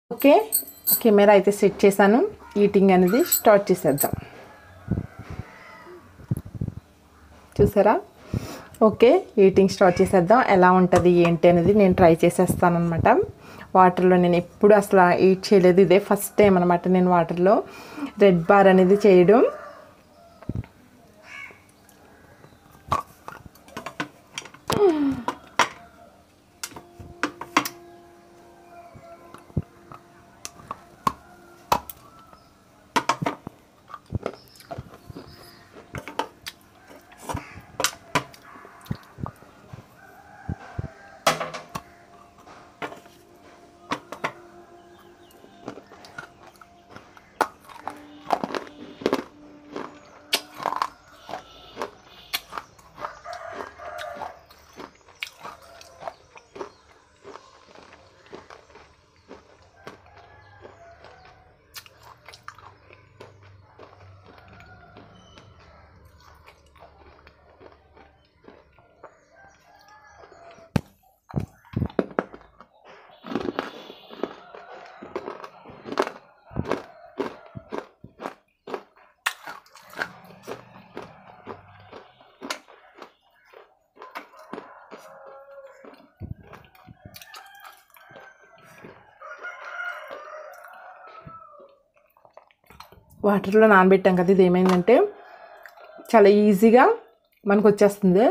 okay camera అయితే set చేశాను eating అనేది స్టార్ట్ చేసేద్దాం చూసారా ఓకే ఈటింగ్ స్టార్ట్ చేసేద్దాం ఎలా ఉంటుంది ఏంటి అనేది నేను ట్రై చేసేస్తాను అనమాట వాటర్లో నేను ఎప్పుడు అసలు ఈట్ చేయలేదు ఇదే ఫస్ట్ టైం అనమాట నేను వాటర్లో రెడ్ బార్ అనేది చేయడం వాటర్లో నానబెట్టాం కదా ఇది ఏమైందంటే చాలా ఈజీగా మనకు వచ్చేస్తుంది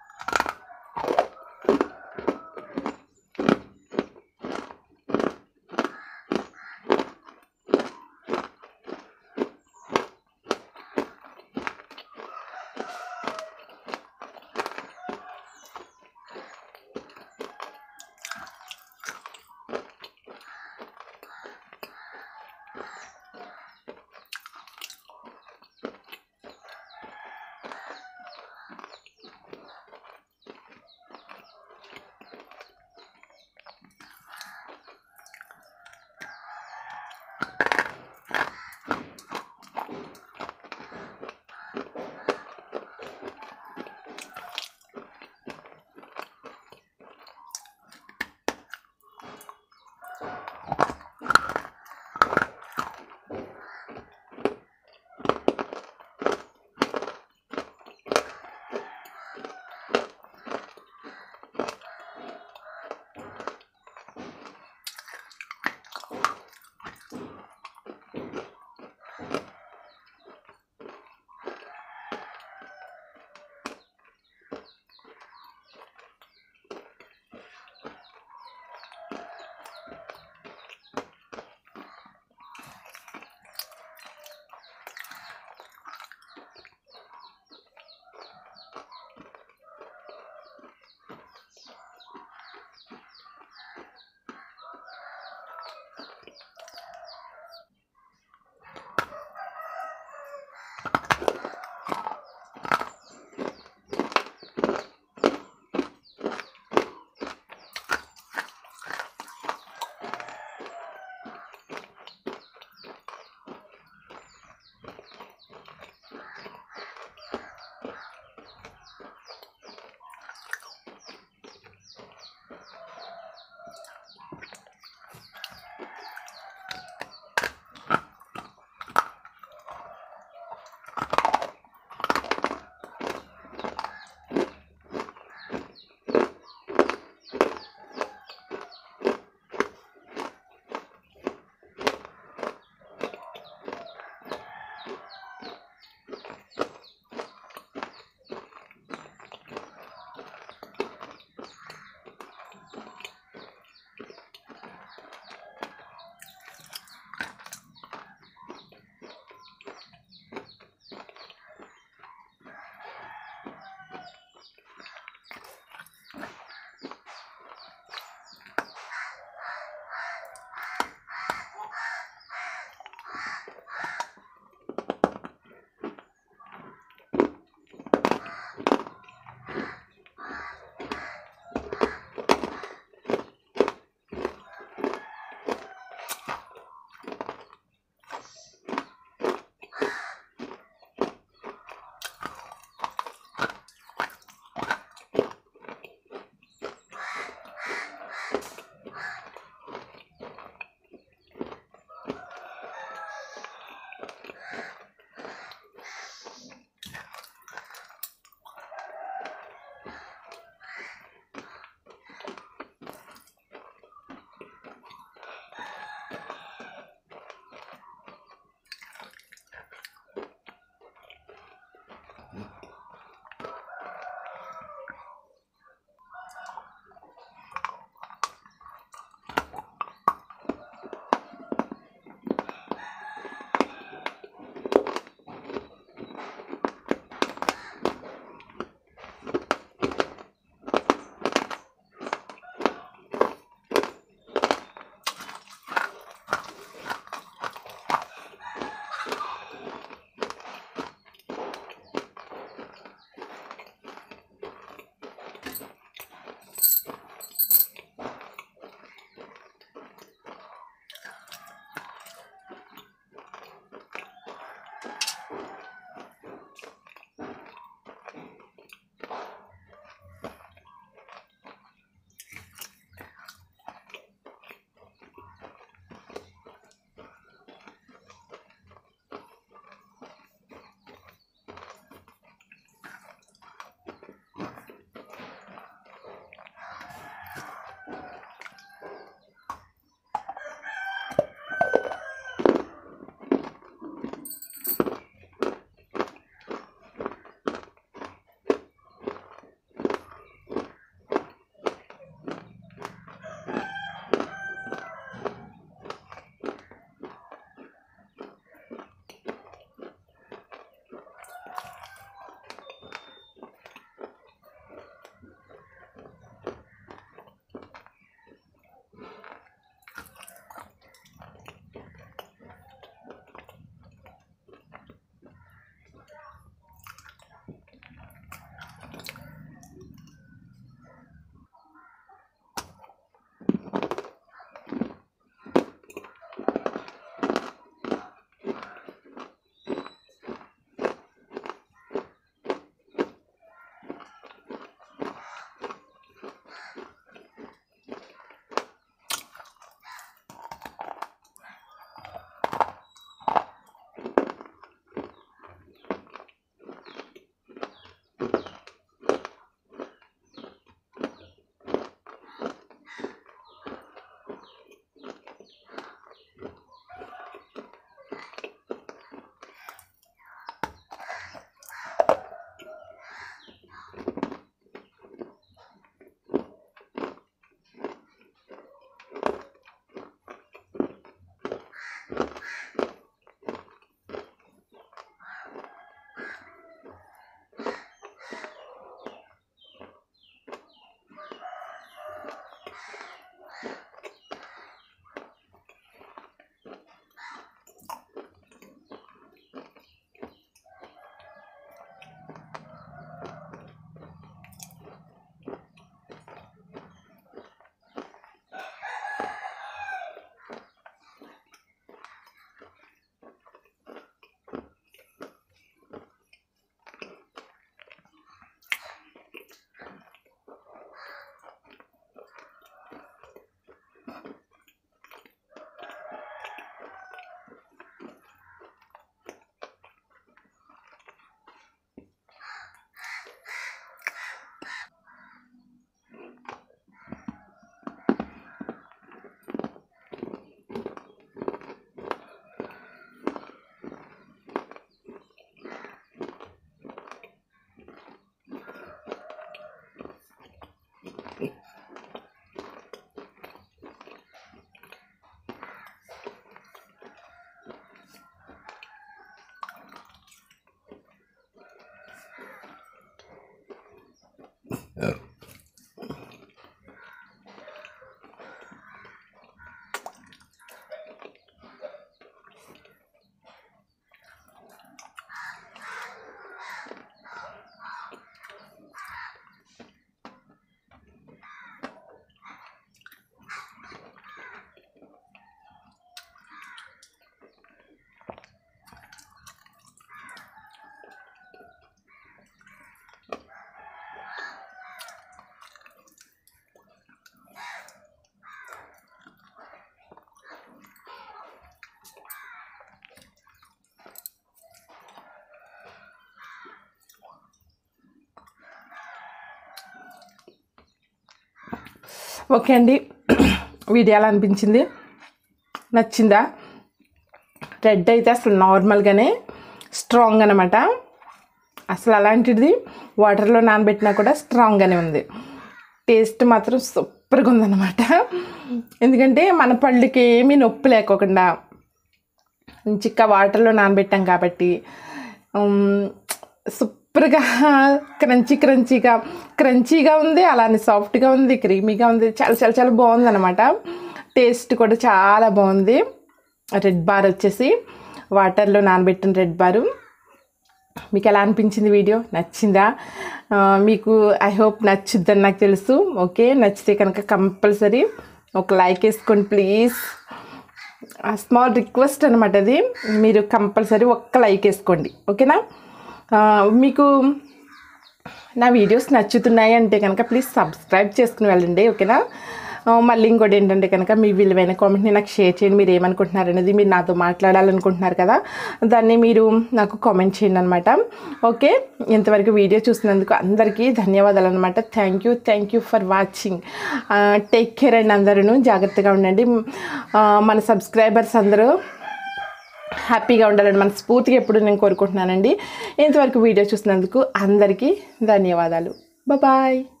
ఓకే అండి వీడియో ఎలా అనిపించింది నచ్చిందా రెడ్ అయితే అసలు నార్మల్గానే స్ట్రాంగ్ అనమాట అసలు అలాంటిది వాటర్లో నానబెట్టినా కూడా స్ట్రాంగ్గానే ఉంది టేస్ట్ మాత్రం సూపర్గా ఉందన్నమాట ఎందుకంటే మన పళ్ళకి ఏమీ నొప్పి లేకోకుండా చిక్క వాటర్లో నానబెట్టాం కాబట్టి ఉమ్, సూపర్గా క్రంచీ క్రంచీగా క్రంచీగా ఉంది అలానే సాఫ్ట్గా ఉంది క్రీమీగా ఉంది చాలా చాలా చాలా బాగుంది అనమాట టేస్ట్ కూడా చాలా బాగుంది రెడ్ బార్ వచ్చేసి వాటర్లో నానబెట్టిన రెడ్ బారు మీకు ఎలా అనిపించింది వీడియో నచ్చిందా ఆ, మీకు ఐ హోప్ నచ్చుద్దని నాకు తెలుసు ఓకే నచ్చితే కనుక కంపల్సరీ ఒక లైక్ వేసుకోండి ప్లీజ్ స్మాల్ రిక్వెస్ట్ అనమాట అది మీరు కంపల్సరీ ఒక్క లైక్ వేసుకోండి ఓకేనా ఆ, మీకు నా వీడియోస్ నచ్చుతున్నాయి అంటే కనుక ప్లీజ్ సబ్స్క్రైబ్ చేసుకుని వెళ్ళండి ఓకేనా ఆ, మళ్ళీ ఇంకోటి ఏంటంటే కనుక మీ విలువైన కామెంట్ని నాకు షేర్ చేయండి మీరు ఏమనుకుంటున్నారు అనేది మీరు నాతో మాట్లాడాలనుకుంటున్నారు కదా దాన్ని మీరు నాకు కామెంట్ చేయండి అనమాట ఓకే ఇంతవరకు వీడియో చూసినందుకు అందరికీ ధన్యవాదాలు అనమాట thank you thank you for watching take care అండి అందరూ జాగ్రత్తగా ఉండండి ఆ, మన సబ్స్క్రైబర్స్ అందరూ హ్యాపీగా ఉండాలని మనస్ఫూర్తిగా ఎప్పుడు నేను కోరుకుంటున్నానండి ఇంతవరకు వీడియో చూసినందుకు అందరికీ ధన్యవాదాలు బాయ్